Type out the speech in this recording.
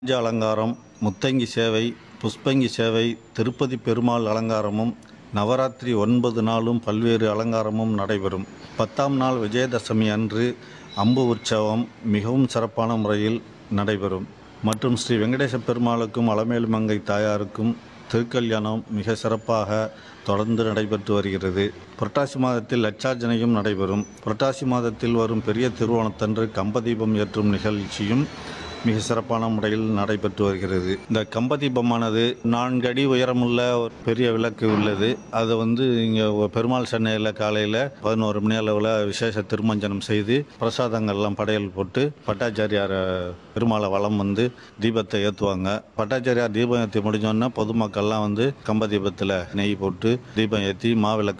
பஞ்ச அலங்காரம் முத்தங்கி சேவை புஷ்பங்கி சேவை திருப்பதி பெருமாள் அலங்காரமும் நவராத்திரி ஒன்பது நாளும் பல்வேறு அலங்காரமும் நடைபெறும் பத்தாம் நாள் விஜயதசமி அன்று அம்பு உற்சவம் மிகவும் சிறப்பான முறையில் நடைபெறும் மற்றும் ஸ்ரீ வெங்கடேச பெருமாளுக்கும் அலமேலு மங்கை தாயாருக்கும் திருக்கல்யாணம் மிக சிறப்பாக தொடர்ந்து நடைபெற்று வருகிறது புரட்டாசி மாதத்தில் லட்சார்ச்சனையும் நடைபெறும் புரட்டாசி மாதத்தில் வரும் பெரிய திருவோணத்தன்று கம்பதீபம் ஏற்றும் நிகழ்ச்சியும் மிக சிறப்பான முறையில் நடைபெற்று வருகிறது இந்த கம்பதீபமானது நான்கு அடி உயரமுள்ள ஒரு பெரிய விளக்கு உள்ளது அதை வந்து இங்கே பெருமாள் சென்னையில் காலையில் பதினோரு மணி அளவில் விசேஷ திருமஞ்சனம் செய்து பிரசாதங்கள்லாம் படையல் போட்டு பட்டாச்சாரியார் பெருமாளை வலம் வந்து தீபத்தை ஏற்றுவாங்க பட்டாச்சாரியார் தீபம் ஏற்றி முடிஞ்சோடனே பொதுமக்கள்லாம் வந்து கம்பதீபத்தில் நெய் போட்டு தீபம் ஏற்றி மாவிளக்கு